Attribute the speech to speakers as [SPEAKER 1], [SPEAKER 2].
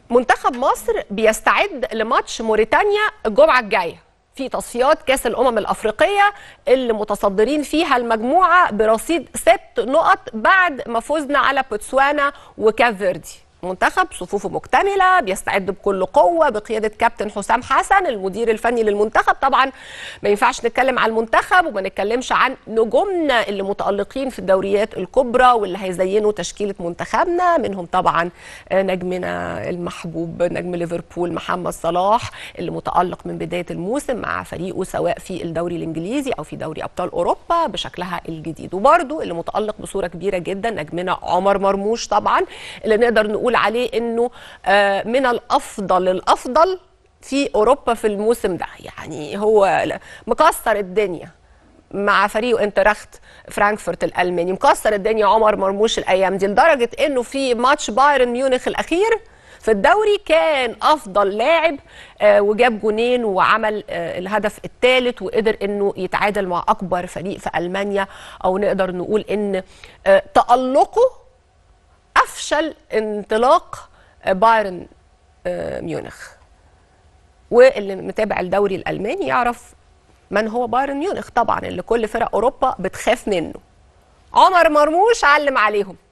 [SPEAKER 1] منتخب مصر بيستعد لماتش موريتانيا الجمعه الجايه في تصفيات كاس الامم الافريقيه اللي متصدرين فيها المجموعه برصيد ست نقط بعد ما فزنا على بوتسوانا وكاب فيردي منتخب صفوفه مكتمله بيستعد بكل قوه بقياده كابتن حسام حسن المدير الفني للمنتخب طبعا ما ينفعش نتكلم عن المنتخب وما نتكلمش عن نجومنا اللي متالقين في الدوريات الكبرى واللي هيزينوا تشكيله منتخبنا منهم طبعا نجمنا المحبوب نجم ليفربول محمد صلاح اللي متالق من بدايه الموسم مع فريقه سواء في الدوري الانجليزي او في دوري ابطال اوروبا بشكلها الجديد وبرده اللي متالق بصوره كبيره جدا نجمنا عمر مرموش طبعا اللي نقدر نقول نقول عليه انه من الافضل الافضل في اوروبا في الموسم ده يعني هو مكسر الدنيا مع فريقه انتراخت فرانكفورت الالماني مكسر الدنيا عمر مرموش الايام دي لدرجه انه في ماتش بايرن ميونخ الاخير في الدوري كان افضل لاعب وجاب جونين وعمل الهدف الثالث وقدر انه يتعادل مع اكبر فريق في المانيا او نقدر نقول ان تالقه افشل انطلاق بايرن ميونخ واللي متابع الدوري الالماني يعرف من هو بايرن ميونخ طبعا اللي كل فرق اوروبا بتخاف منه عمر مرموش علم عليهم